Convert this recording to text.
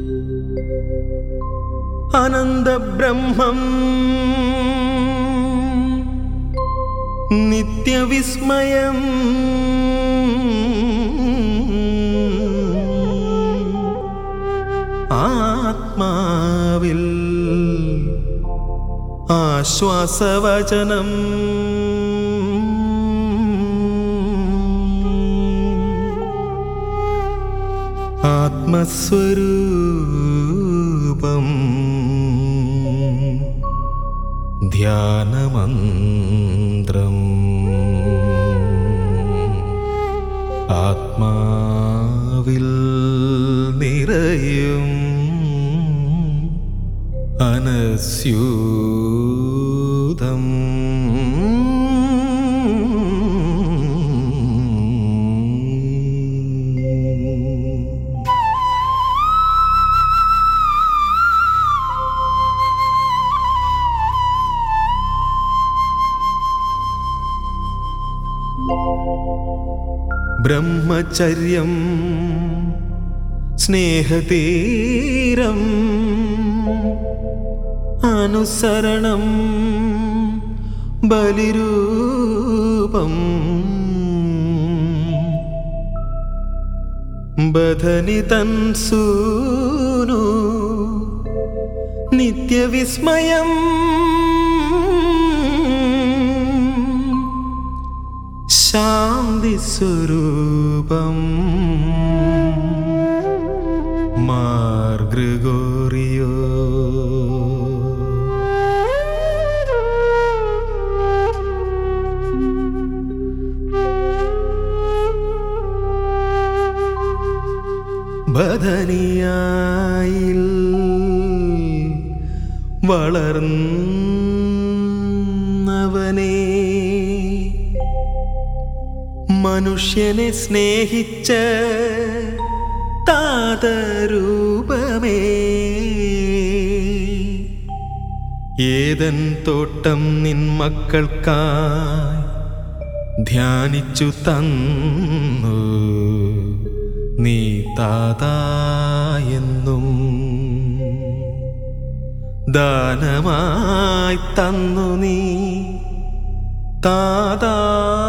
അനന്തബ്രഹ്മം നിത്യവിസ്മയം ആത്മാവിൽ ആശ്വാസവചനം ആത്മസ്വരൂപം ധ്യാനമന്ത്രം ആത്മാവിൽ നിറയും അനസ്യൂതം ബ്രഹ്മചര്യം സ്നേഹതീരം അനുസരണം ബലിരൂപം ബധനി തൻ സൂനു നിത്യവിസ്മയം ശാന്തി സ്വരൂപം മാർഗോറിയോ ബദനിയായിൽ വളർന്നവനേ മനുഷ്യനെ സ്നേഹിച്ച താതരൂപമേ ഏതൻ തോട്ടം നിൻ മക്കൾക്കായി ധ്യാനിച്ചു തന്നു നീ താതായെന്നും ദാനമായി തന്നു നീ താതാ